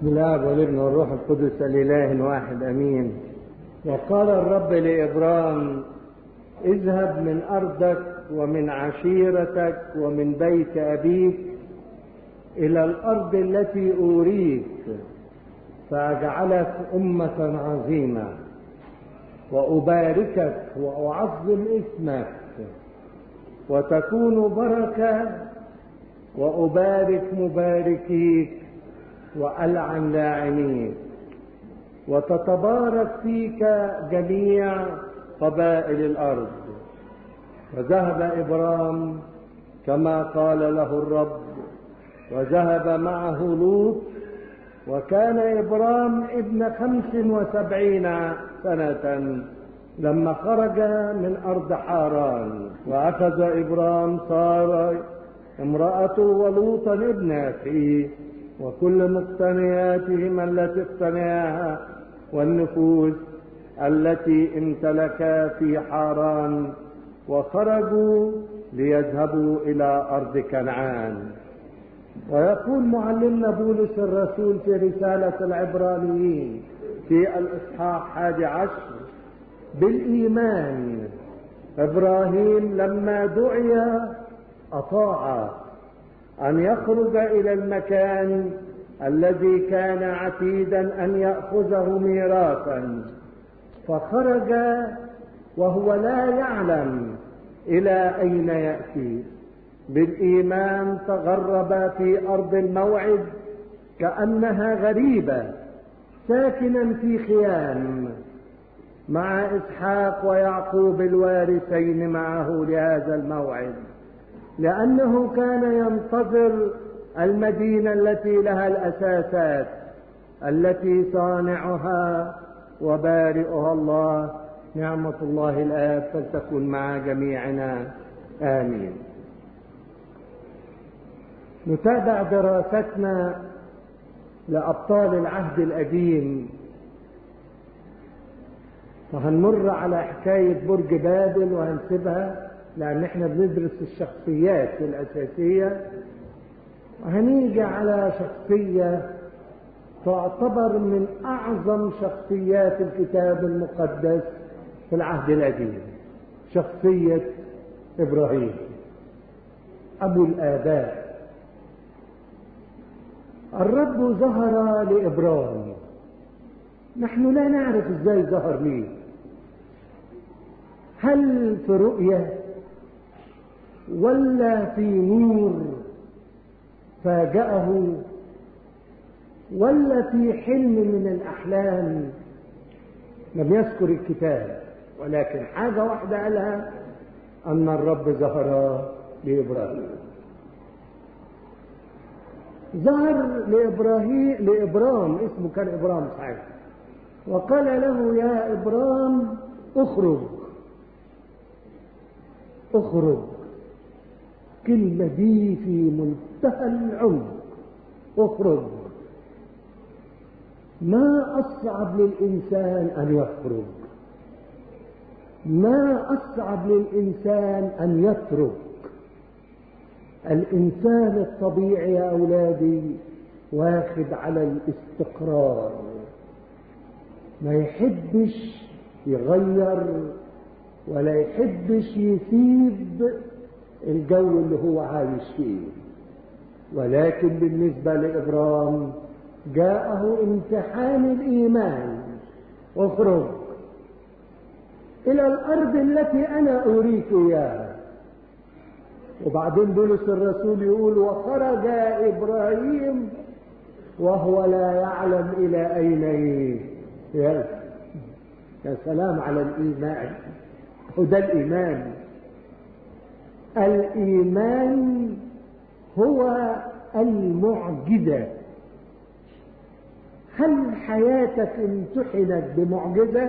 بسم الله والابن والروح القدس الاله واحد امين وقال الرب لابرام اذهب من ارضك ومن عشيرتك ومن بيت ابيك الى الارض التي اوريك فاجعلك امه عظيمه واباركك واعظم اسمك وتكون بركه وابارك مباركيك والعن لاعنيك وتتبارك فيك جميع قبائل الارض فذهب ابرام كما قال له الرب وذهب معه لوط وكان ابرام ابن خمس وسبعين سنه لما خرج من ارض حاران واخذ ابرام ساره امراته ولوطا ابن اخيه وكل مقتنياتهم التي اقتنياها والنفوس التي امتلكا في حاران وخرجوا ليذهبوا الى ارض كنعان ويقول معلمنا بولس الرسول في رسالة العبرانيين في الإصحاح حادي عشر بالإيمان إبراهيم لما دعي أطاع أن يخرج إلى المكان الذي كان عتيدا أن يأخذه ميراثا فخرج وهو لا يعلم إلى أين يأتي بالإيمان تغرب في أرض الموعد كأنها غريبة ساكنا في خيام مع إسحاق ويعقوب الوارثين معه لهذا الموعد لأنه كان ينتظر المدينة التي لها الأساسات التي صانعها وبارئها الله نعمة الله الآب فلتكن مع جميعنا آمين نتابع دراستنا لأبطال العهد القديم وهنمر على حكاية برج بابل وهنسيبها لأن احنا بندرس الشخصيات الأساسية وهنيجي على شخصية تعتبر من أعظم شخصيات الكتاب المقدس في العهد القديم شخصية إبراهيم أبو الآباء الرب ظهر لإبراهيم نحن لا نعرف ازاي ظهر ليه هل في رؤية ولا في نور فاجأه ولا في حلم من الأحلام لم يذكر الكتاب ولكن حاجة واحدة قالها أن الرب ظهر لإبراهيم ظهر لإبراهيم لإبرام اسمه كان إبرام صحيح وقال له يا إبرام اخرج اخرج كلمة دي في منتهى العمق اخرج ما أصعب للإنسان أن يخرج ما أصعب للإنسان أن يترك الإنسان الطبيعي يا أولادي واخد على الاستقرار ما يحبش يغير ولا يحبش يسيب الجو اللي هو عايش فيه ولكن بالنسبة لإبرام جاءه امتحان الإيمان اخرج إلى الأرض التي أنا أريك إياها وبعدين بولس الرسول يقول وخرج إبراهيم وهو لا يعلم إلى أين يا يا سلام على الإيمان وده الإيمان الإيمان هو المعجزة هل حياتك امتحنت بمعجزة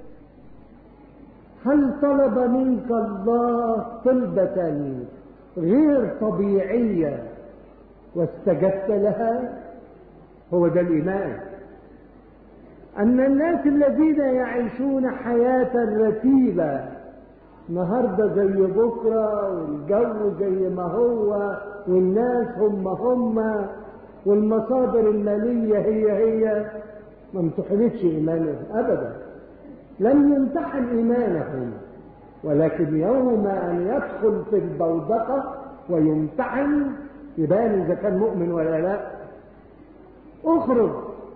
هل طلب منك الله طلبة غير طبيعية واستجبت لها هو ده الإيمان أن الناس الذين يعيشون حياة رتيبة النهارده زي بكره والجو زي ما هو والناس هم هم والمصادر المالية هي هي ما امتحنتش إيمانهم أبدا لم يمتحن إيمانهم ولكن يوم أن يدخل في البودقة ويمتحن يبان إذا كان مؤمن ولا لا اخرج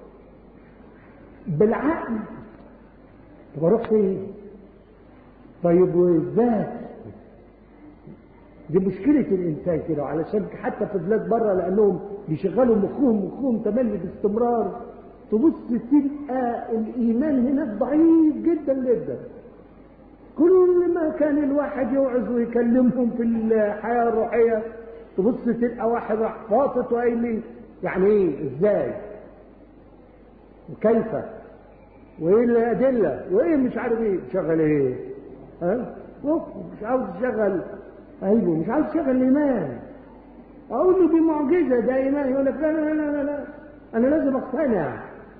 بالعقل طب اروح فين طيب وازاي دي مشكلة الإنسان كده علشان حتى في بلاد بره لأنهم بيشغلوا مخهم مخهم تملي باستمرار تبص تلقى الإيمان هناك ضعيف جدا جدا كل ما كان الواحد يوعظ ويكلمهم في الحياة الروحية تبص تلقى واحد راح فاطط وقايل لي يعني ايه ازاي وكيف وايه الادله وايه مش عارف ايه شغل ايه ها مش عاوز تشغل ايوه مش عاوز تشغل الايمان اقول له دي معجزه ده ايمان يقول لك لا لا لا لا, لا. انا لازم اقتنع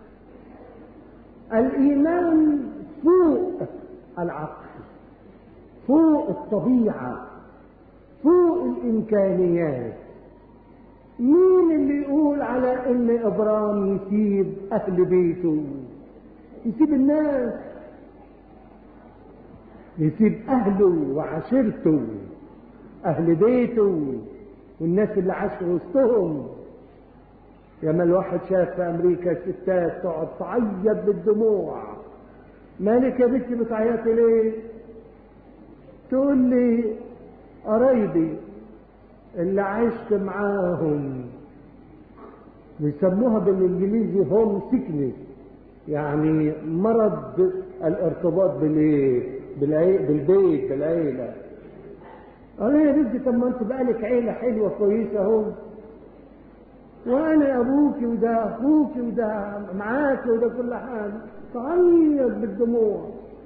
الايمان فوق العقل فوق الطبيعه فوق الامكانيات مين اللي يقول على ان ابرام يسيب اهل بيته يسيب الناس يسيب اهله وعشيرته اهل بيته والناس اللي عاش في وسطهم ياما الواحد شاف في امريكا ستات تقعد تعيط بالدموع مالك يا بنتي بتعيطي ليه تقول لي قرايبي اللي عشت معاهم بيسموها بالانجليزي هوم سيكنس يعني مرض الارتباط بالايه بالبيت بالعيله قال يا بنتي طب ما انت بقالك عيله حلوه كويسه اهو وانا ابوك وده اخوك وده معاك وده كل حاجه تعيط بالدموع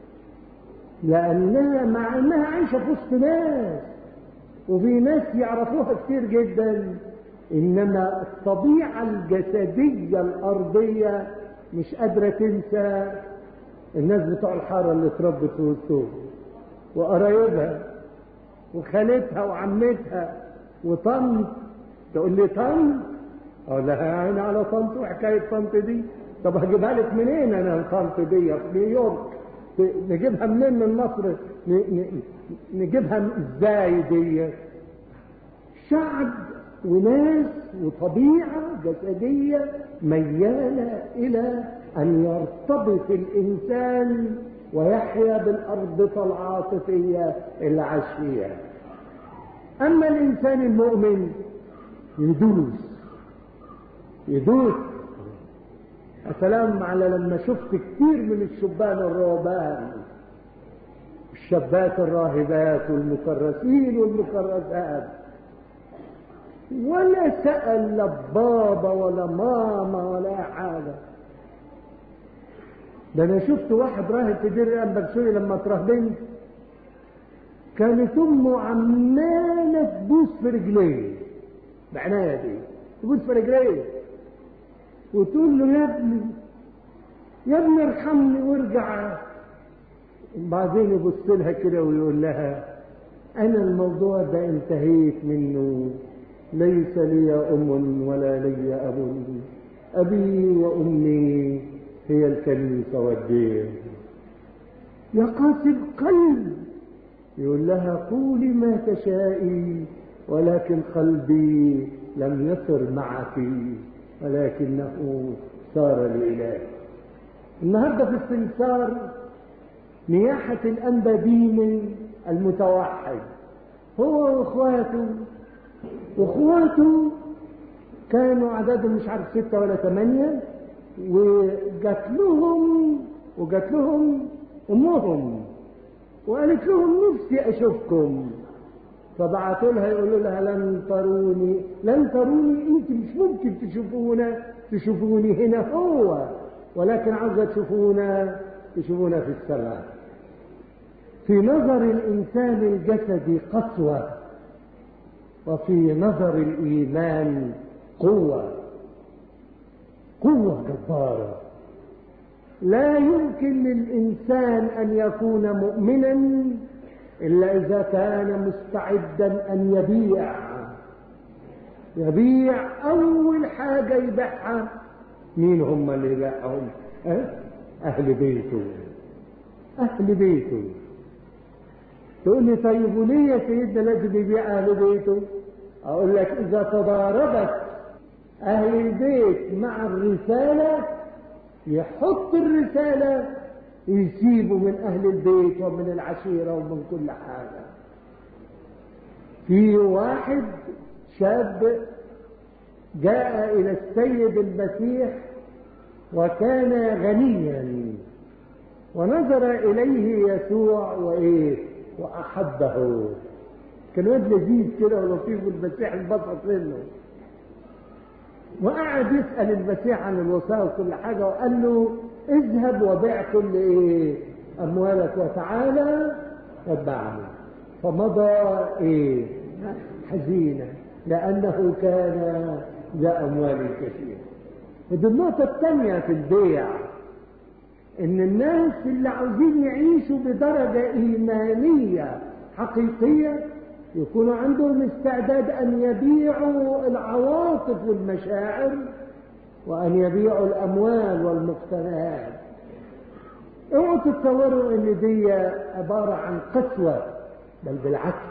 لانها مع انها عايشه في وسط ناس وفي ناس يعرفوها كتير جدا انما الطبيعه الجسديه الارضيه مش قادره تنسى الناس بتوع الحاره اللي اتربت في وسطهم وقرايبها وخالتها وعمتها وطنط تقول لي طنط اقول لها يا عيني على طنط وحكايه طنط دي طب هجيبها لك منين انا الطنط دي في نيويورك نجيبها منين من مصر نجيبها ازاي دي شعب وناس وطبيعة جسدية ميالة إلى أن يرتبط الإنسان ويحيا بالأربطة العاطفية اللي عاش فيها أما الإنسان المؤمن يدوس يدوس السلام على لما شفت كتير من الشبان الرهبان الشابات الراهبات والمكرسين والمكرسات ولا سأل لا بابا ولا ماما ولا حاجة ده أنا شفت واحد راهب في دير الأنبرسوري لما ترهبنت كانت أمه عمالة تبوس في رجليه بعناية دي تبوس في رجليه وتقول له يا ابني يا ابني ارحمني وارجع بعدين يبص لها كده ويقول لها انا الموضوع ده انتهيت منه ليس لي ام ولا لي اب ابي وامي هي الكنيسه والدين يا قاسي القلب يقول لها قولي ما تشائي ولكن قلبي لم يسر معك ولكنه صار الإله النهارده في السمسار نياحة الأنبا ديمي المتوحد هو واخواته واخواته كانوا عددهم مش عارف ستة ولا ثمانية وجات لهم وجات لهم أمهم وقالت لهم نفسي أشوفكم فبعثوا لها يقولوا لها لن تروني لن تروني انت مش ممكن تشوفونا تشوفوني هنا هو ولكن عاوزه تشوفونا تشوفونا في السماء في نظر الانسان الجسدي قسوه وفي نظر الايمان قوه قوه جباره لا يمكن للانسان ان يكون مؤمنا إلا إذا كان مستعدا أن يبيع يبيع أول حاجة يبيعها مين هم اللي يبيعهم؟ أه؟ أهل بيته أهل بيته تقول لي طيب وليه يا سيدنا لازم يبيع أهل بيته؟ أقول لك إذا تضاربت أهل البيت مع الرسالة يحط الرسالة ويسيبوا من أهل البيت ومن العشيرة ومن كل حاجة في واحد شاب جاء إلى السيد المسيح وكان غنيا ونظر إليه يسوع وإيه وأحبه كان واد لذيذ كده ولطيف والمسيح انبسط منه وقعد يسأل المسيح عن الوصايا وكل حاجة وقال له اذهب وبيع كل ايه اموالك وتعالى واتبعني فمضى ايه حزينا لانه كان ذا اموال كثيره ودي النقطه الثانيه في البيع ان الناس اللي عاوزين يعيشوا بدرجه ايمانيه حقيقيه يكون عندهم استعداد ان يبيعوا العواطف والمشاعر وأن يبيعوا الأموال والمقتنيات اوعوا تتصوروا ان دي عبارة عن قسوة بل بالعكس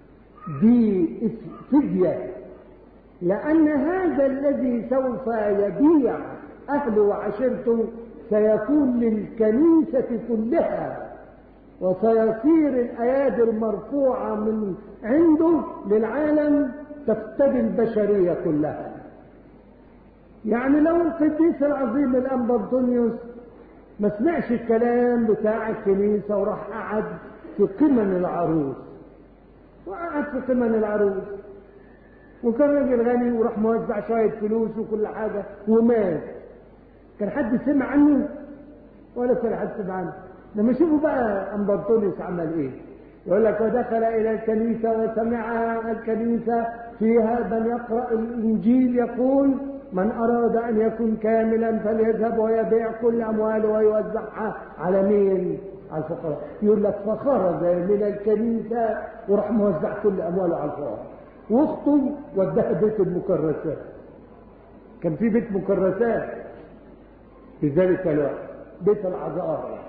دي فدية لأن هذا الذي سوف يبيع أهله وعشيرته سيكون للكنيسة كلها وسيصير الأيادي المرفوعة من عنده للعالم تفتدي البشرية كلها يعني لو القديس العظيم الأنبا أنطونيوس ما سمعش الكلام بتاع الكنيسة وراح قعد في قمن العروس وقعد في قمن العروس وكان راجل غني وراح موزع شوية فلوس وكل حاجة ومات كان حد سمع عنه ولا كان حد سمع عنه لما شوفوا بقى أنبا أنطونيوس عمل إيه يقول لك ودخل إلى الكنيسة وسمع الكنيسة فيها من يقرأ الإنجيل يقول من أراد أن يكون كاملا فليذهب ويبيع كل أمواله ويوزعها على مين؟ على الفقراء يقول لك فخرج من الكنيسة وراح موزع كل أمواله على الفقراء واخته وداها بيت المكرسات كان في بيت مكرسات في ذلك الوقت بيت العذارى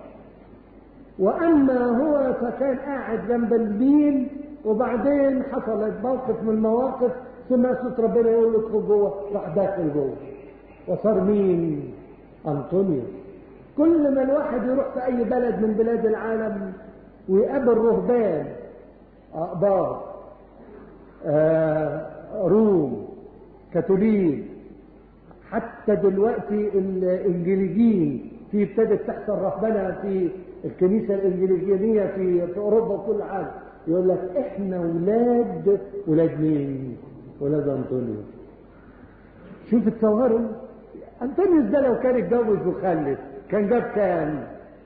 وأما هو فكان قاعد جنب البين وبعدين حصلت موقف من المواقف سمع صوت ربنا يقول له ادخل جوه راح داخل جوه وصار مين؟ أنطونيوس كل ما الواحد يروح في أي بلد من بلاد العالم ويقابل رهبان أقباط آه روم كاثوليك حتى دلوقتي الانجليزيين في ابتدت تحصل رهبنه في الكنيسه الانجليزيه في في اوروبا وكل حاجه يقول لك احنا ولاد ولاد مين؟ ولاد انطونيوس شوف التوارث انطونيوس ده لو كان اتجوز وخلف كان جاب كام؟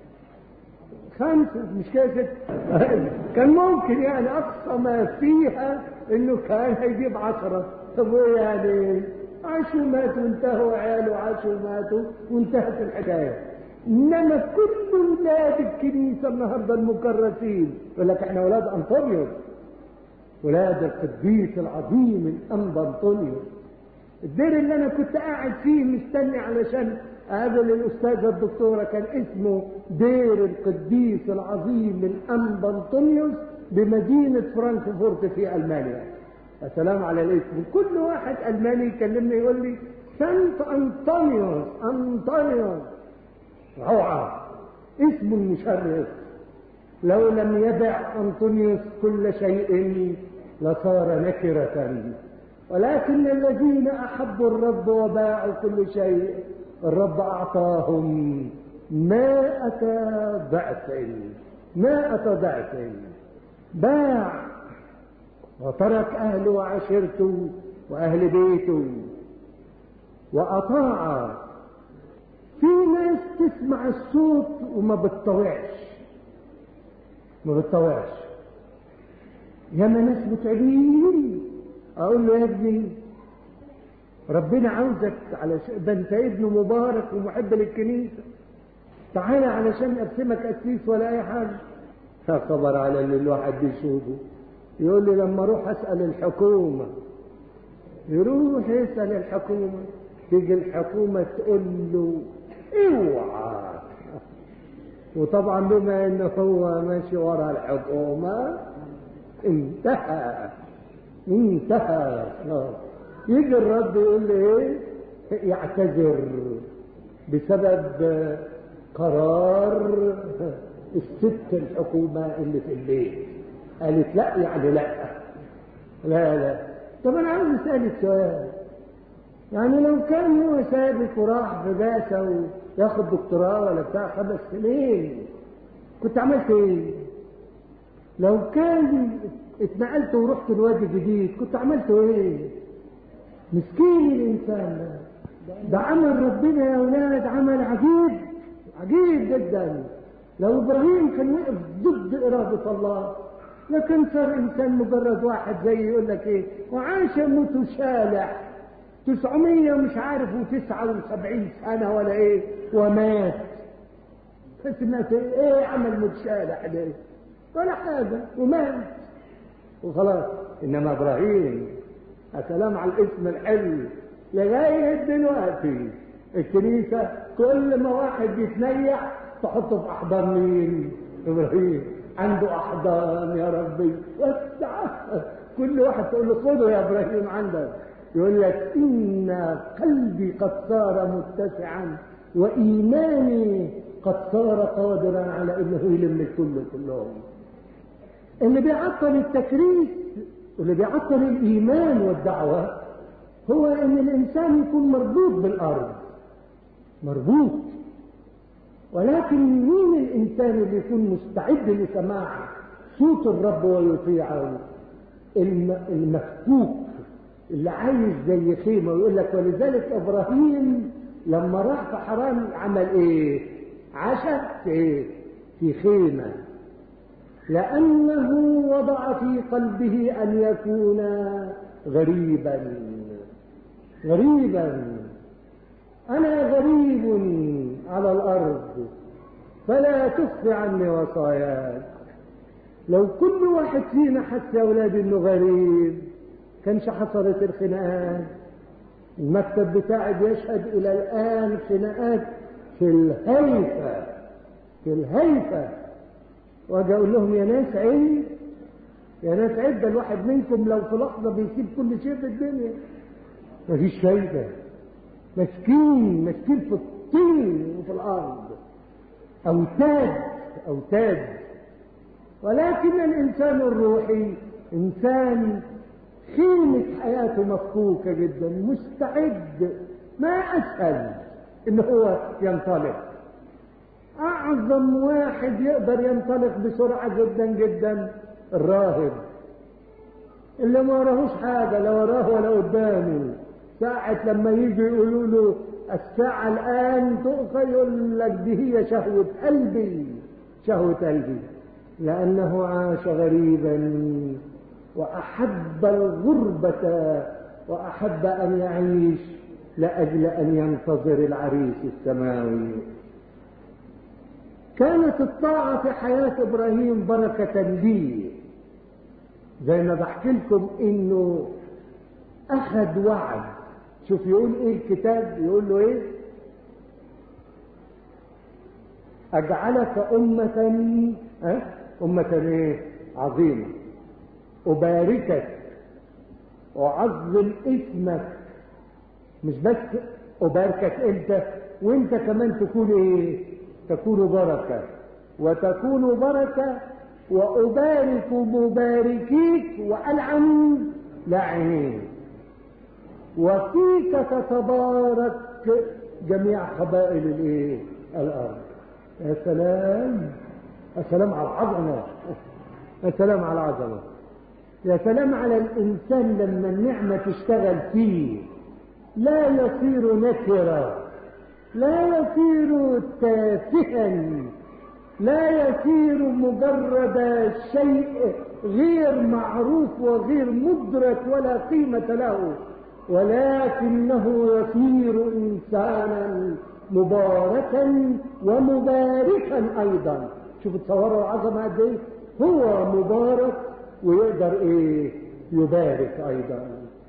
خمسة مش كده ست كان ممكن يعني أقصى ما فيها إنه كان هيجيب عشرة طب وإيه يعني عاشوا ماتوا وانتهوا عياله عاشوا ماتوا وانتهت الحكاية إنما كل ولاد الكنيسة النهاردة المكرسين يقول لك إحنا ولاد أنطونيوس ولاد القديس العظيم الأنبا أنطونيوس الدير اللي أنا كنت قاعد فيه مستني علشان قابل الأستاذة الدكتورة كان اسمه دير القديس العظيم الأنبا أنطونيوس بمدينة فرانكفورت في ألمانيا السلام على الاسم كل واحد ألماني يكلمني يقول لي سانت أنطونيوس أنطونيوس روعة اسم المشرف لو لم يبع أنطونيوس كل شيء لصار نكرة ولكن الذين أحبوا الرب وباعوا كل شيء الرب أعطاهم مائة ضعف مائة ضعف باع وترك أهله وعشيرته وأهل بيته وأطاع في ناس تسمع الصوت وما بتطوعش ما بتطوعش ياما ناس متعبين اقول له يا ابني ربنا عاوزك على ش... ده انت ابن مبارك ومحب للكنيسه تعالى علشان ارسمك قسيس ولا اي حاجه يا خبر على اللي الواحد بيشوفه يقول لي لما اروح اسال الحكومه يروح يسأل الحكومة تيجي الحكومة تقول له اوعى وطبعا بما انه هو ماشي ورا الحكومة انتهى انتهى يجي الرد يقول لي ايه يعتذر بسبب قرار الست الحكومة اللي في البيت قالت لا يعني لا لا لا طب انا عاوز اسالك سؤال يعني لو كان هو سابك وراح في بعثه وياخد دكتوراه ولا بتاع خمس سنين كنت عملت ايه؟ لو كان اتنقلت ورحت الوادي الجديد كنت عملت ايه؟ مسكين الانسان ده ده عمل ربنا يا اولاد عمل عجيب عجيب جدا لو ابراهيم كان وقف ضد اراده الله لكن صار انسان مجرد واحد زي يقول لك ايه وعاش متشالح تسعمية مش عارف وتسعة وسبعين سنة ولا ايه ومات بس الناس ايه عمل متشالح ده ولا حاجة ومات وخلاص انما ابراهيم السلام على الاسم الحلو لغاية دلوقتي الكنيسة كل ما واحد يتنيح تحطه في احضان مين ابراهيم عنده احضان يا ربي وسع كل واحد تقول له خده يا ابراهيم عندك يقول لك ان قلبي قد صار متسعا وايماني قد صار قادرا على انه يلم الكل كلهم اللي بيعطل التكريس واللي بيعطل الايمان والدعوه هو ان الانسان يكون مربوط بالارض مربوط ولكن مين الانسان اللي يكون مستعد لسماع صوت الرب ويطيعه المفكوك اللي عايش زي خيمه ويقول لك ولذلك ابراهيم لما راح في حرام عمل ايه عاش في ايه في خيمه لانه وضع في قلبه ان يكون غريبا غريبا انا غريب على الارض فلا تخفي عني وصاياك لو كل واحد فينا حس يا اولاد انه غريب كانش حصلت الخناقات المكتب بتاعي بيشهد الى الان خناقات في الهيفه في الهيفه واجي اقول لهم يا ناس عيب يا ناس عيب ده الواحد منكم لو في لحظه بيسيب كل شيء في الدنيا مفيش فايده مسكين مسكين في الطين وفي الارض اوتاد اوتاد ولكن الانسان الروحي انسان خيمة حياته مفكوكة جدا مستعد ما اسهل ان هو ينطلق اعظم واحد يقدر ينطلق بسرعة جدا جدا الراهب اللي ما وراهوش حاجة لا وراه ولا قدامه ساعة لما يجي يقولوا له الساعة الآن تؤخى يقول لك دي هي شهوة قلبي شهوة قلبي لأنه عاش غريبا وأحب الغربة وأحب أن يعيش لأجل أن ينتظر العريس السماوي كانت الطاعة في حياة إبراهيم بركة لي زي ما بحكي لكم إنه أخذ وعد شوف يقول إيه الكتاب يقول له إيه أجعلك أمة أه؟ أمة إيه عظيمة أباركك وأعظم اسمك مش بس أباركك أنت وأنت كمان تكون إيه تكون بركة وتكون بركة وأبارك مباركيك وألعن لاعنين وفيك تتبارك جميع قبائل الايه الارض يا سلام يا سلام على العظمه يا سلام على العظمه يا سلام على الانسان لما النعمه تشتغل فيه لا يصير نكره لا يصير تافها لا يصير مجرد شيء غير معروف وغير مدرك ولا قيمة له ولكنه يصير إنسانا مباركا ومباركا أيضا شوف تصوروا العظمة قد إيه هو مبارك ويقدر إيه يبارك أيضا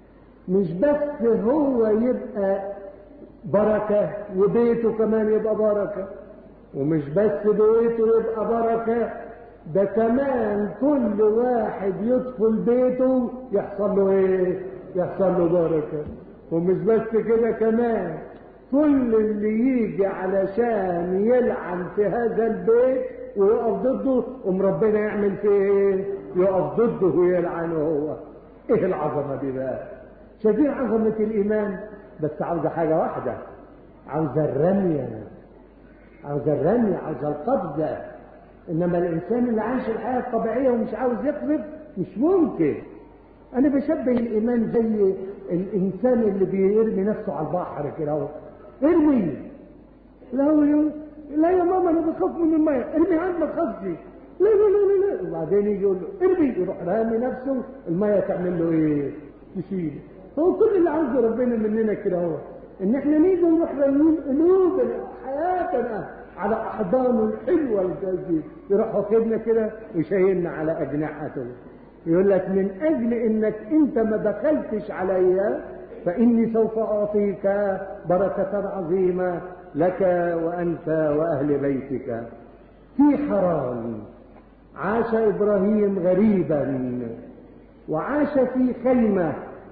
مش بس هو يبقى بركة وبيته كمان يبقى بركة ومش بس بيته يبقى بركة ده كمان كل واحد يدخل بيته يحصل له ايه يحصل له بركة ومش بس كده كمان كل اللي يجي علشان يلعن في هذا البيت ويقف ضده قوم ربنا يعمل فيه ايه يقف ضده ويلعنه هو ايه العظمة دي بقى شايفين عظمة الايمان بس عاوزة حاجة واحدة عاوزة الرمية عاوزة الرمية عاوزة القبضة انما الانسان اللي عايش الحياة الطبيعية ومش عاوز يقذف مش ممكن انا بشبه الايمان زي الانسان اللي بيرمي نفسه على البحر كده اهو ارمي لا هو يقول لا يا ماما انا بخاف من الميه ارمي عنك ما تخافش لا لا لا لا وبعدين يجي يقول له ارمي يروح رامي نفسه الميه تعمل له ايه؟ تشيل هو كل اللي عاوزه ربنا مننا كده اهو ان احنا نيجي نروح رامين قلوبنا حياتنا على احضانه الحلوه الجديد يروح واخدنا كده ويشيلنا على اجنحته يقول لك من اجل انك انت ما دخلتش عليا فاني سوف اعطيك بركه عظيمه لك وانت واهل بيتك في حرام عاش ابراهيم غريبا وعاش في خيمه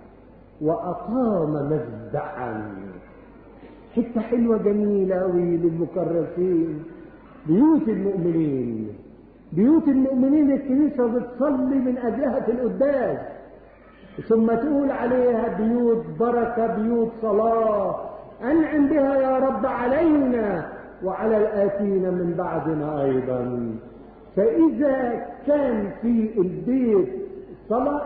واقام مذبحا حته حلوه جميله قوي للمكرسين بيوت المؤمنين بيوت المؤمنين الكنيسة بتصلي من أجلها في القداس ثم تقول عليها بيوت بركة بيوت صلاة أنعم بها يا رب علينا وعلى الآتين من بعدنا أيضا فإذا كان في البيت صلاة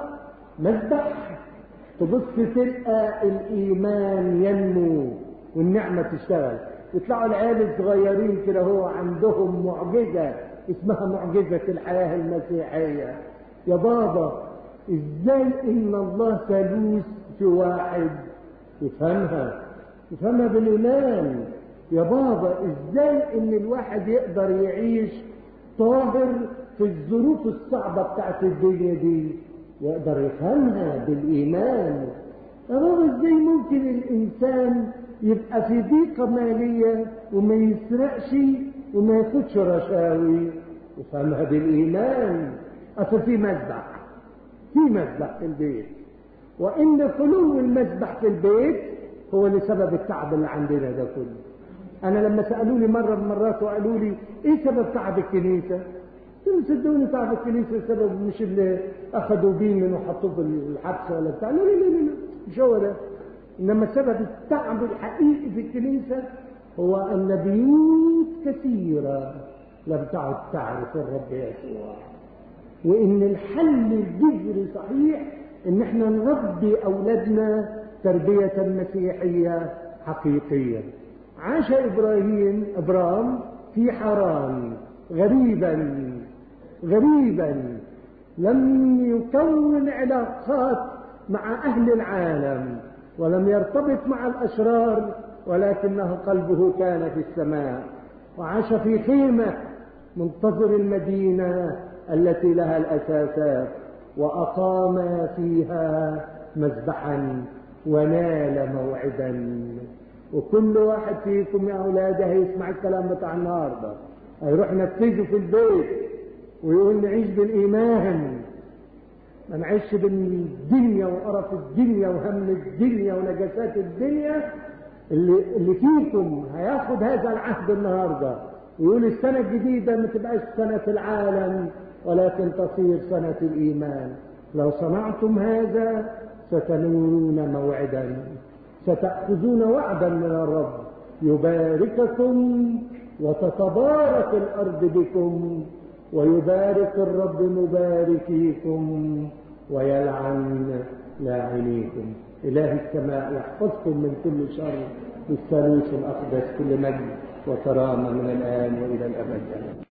مذبح تبص تلقى الإيمان ينمو والنعمة تشتغل يطلعوا العيال الصغيرين كده هو عندهم معجزة اسمها معجزة الحياة المسيحية يا بابا ازاي ان الله ثالوث في واحد يفهمها يفهمها بالايمان يا بابا ازاي ان الواحد يقدر يعيش طاهر في الظروف الصعبة بتاعت الدنيا دي يقدر يفهمها بالايمان يا بابا ازاي ممكن الانسان يبقى في ضيقة مالية وما يسرقش وما ياخدش رشاوي وفهمها بالايمان اصل في مذبح في مذبح في البيت وان خلو المذبح في البيت هو لسبب التعب اللي عندنا ده كله انا لما سالوني مره من المرات وقالوا لي ايه سبب تعب الكنيسه قلت لهم صدقوني تعب الكنيسه سبب مش اللي اخذوا بين وحطوه في الحبس ولا بتاع لا لا لا لا مش هو ده انما سبب التعب الحقيقي في الكنيسه هو ان بيوت كثيره لم تعد تعرف الرب يسوع وان الحل الجذري صحيح ان احنا نربي اولادنا تربيه مسيحيه حقيقيه عاش ابراهيم ابرام في حران غريبا غريبا لم يكون علاقات مع اهل العالم ولم يرتبط مع الاشرار ولكنه قلبه كان في السماء وعاش في خيمه منتظر المدينه التي لها الاساسات واقام فيها مذبحا ونال موعدا وكل واحد فيكم يا اولاد هيسمع الكلام بتاع النهارده هيروح نفذه في البيت ويقول نعيش بالايمان ما نعيش بالدنيا وقرف الدنيا وهم الدنيا ونجاسات الدنيا اللي, اللي فيكم هياخد هذا العهد النهارده ويقول السنه الجديده ما تبقاش سنه العالم ولكن تصير سنه الايمان لو صنعتم هذا ستنولون موعدا ستأخذون وعدا من الرب يبارككم وتتبارك الأرض بكم ويبارك الرب مباركيكم ويلعن لاعنيكم إله السماء يحفظكم من كل شر بالثالوث الأقدس كل مجد وكرامة من الآن وإلى الأبد